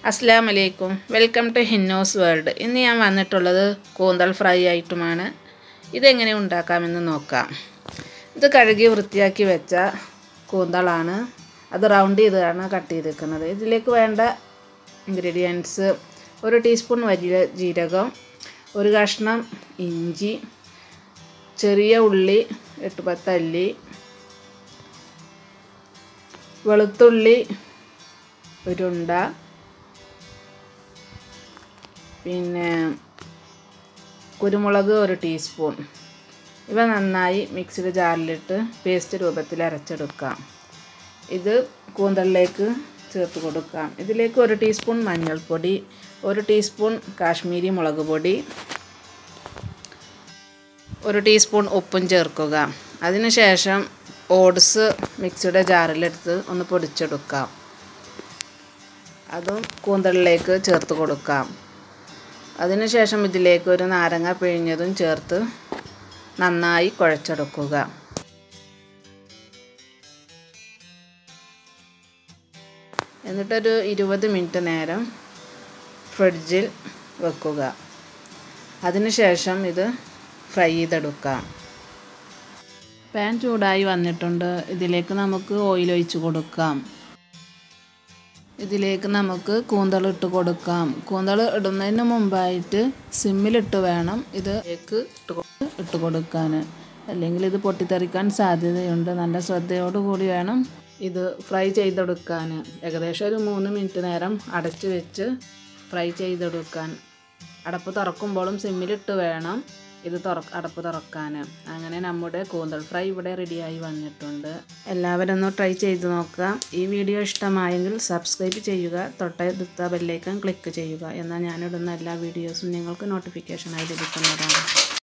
അസ്സാം വലൈക്കും welcome to ഹിന്നോസ് world ഇന്ന് ഞാൻ വന്നിട്ടുള്ളത് കൂന്തൽ ഫ്രൈ ആയിട്ടുമാണ് ഇതെങ്ങനെ ഉണ്ടാക്കാമെന്ന് നോക്കാം ഇത് കഴുകി വൃത്തിയാക്കി വെച്ച കൂന്തളാണ് അത് റൗണ്ട് ചെയ്താണ് കട്ട് ചെയ്തിരിക്കുന്നത് ഇതിലേക്ക് വേണ്ട ഇൻഗ്രീഡിയൻസ് ഒരു ടീസ്പൂൺ വലിയ ജീരകം ഒരു കഷ്ണം ഇഞ്ചി ചെറിയ ഉള്ളി എട്ട് പത്തല്ലി വെളുത്തുള്ളി ഒരുണ്ട പിന്നെ കുരുമുളക് ഒരു ടീസ്പൂൺ ഇവ നന്നായി മിക്സിയുടെ ജാറിലിട്ട് പേസ്റ്റ് രൂപത്തിൽ അരച്ചെടുക്കാം ഇത് കൂന്തളിലേക്ക് ചേർത്ത് കൊടുക്കാം ഇതിലേക്ക് ഒരു ടീസ്പൂൺ മഞ്ഞൾപ്പൊടി ഒരു ടീസ്പൂൺ കാശ്മീരി മുളക് പൊടി ഒരു ടീസ്പൂൺ ഉപ്പും ചേർക്കുക അതിനുശേഷം ഓട്സ് മിക്സിയുടെ ജാറിലെടുത്ത് ഒന്ന് പൊടിച്ചെടുക്കാം അതും കൂന്തളിലേക്ക് ചേർത്ത് കൊടുക്കാം അതിനുശേഷം ഇതിലേക്ക് ഒരു നാരങ്ങ പിഴിഞ്ഞതും ചേർത്ത് നന്നായി കുഴച്ചെടുക്കുക എന്നിട്ടൊരു ഇരുപത് മിനിറ്റ് നേരം ഫ്രിഡ്ജിൽ വെക്കുക അതിനുശേഷം ഇത് ഫ്രൈ ചെയ്തെടുക്കാം പാൻ ചൂടായി വന്നിട്ടുണ്ട് ഇതിലേക്ക് നമുക്ക് ഓയിൽ ഒഴിച്ച് കൊടുക്കാം ഇതിലേക്ക് നമുക്ക് കൂന്തൾ ഇട്ട് കൊടുക്കാം കൂന്തൾ ഇടുന്നതിന് മുമ്പായിട്ട് സിമ്മിലിട്ട് വേണം ഇതിലേക്ക് ഇട്ട് ഇട്ട് കൊടുക്കാൻ അല്ലെങ്കിൽ ഇത് പൊട്ടിത്തെറിക്കാൻ സാധ്യതയുണ്ട് നല്ല ശ്രദ്ധയോടുകൂടി വേണം ഇത് ഫ്രൈ ചെയ്തെടുക്കാൻ ഏകദേശം ഒരു മൂന്ന് മിനിറ്റ് നേരം അടച്ച് വെച്ച് ഫ്രൈ ചെയ്തെടുക്കാൻ അടപ്പ് തുറക്കുമ്പോഴും സിമ്മിലിട്ട് വേണം ഇത് തുറ അടപ്പ് തുറക്കാൻ അങ്ങനെ നമ്മുടെ കൂന്തൽ ഫ്രൈ ഇവിടെ റെഡിയായി വന്നിട്ടുണ്ട് എല്ലാവരും ഒന്ന് ട്രൈ ചെയ്ത് നോക്കാം ഈ വീഡിയോ ഇഷ്ടമായെങ്കിൽ സബ്സ്ക്രൈബ് ചെയ്യുക തൊട്ടടുത്ത ബെല്ലൈക്കൺ ക്ലിക്ക് ചെയ്യുക എന്നാൽ ഞാനിടുന്ന എല്ലാ വീഡിയോസും നിങ്ങൾക്ക് നോട്ടിഫിക്കേഷനായി ലഭിക്കുന്നതാണ്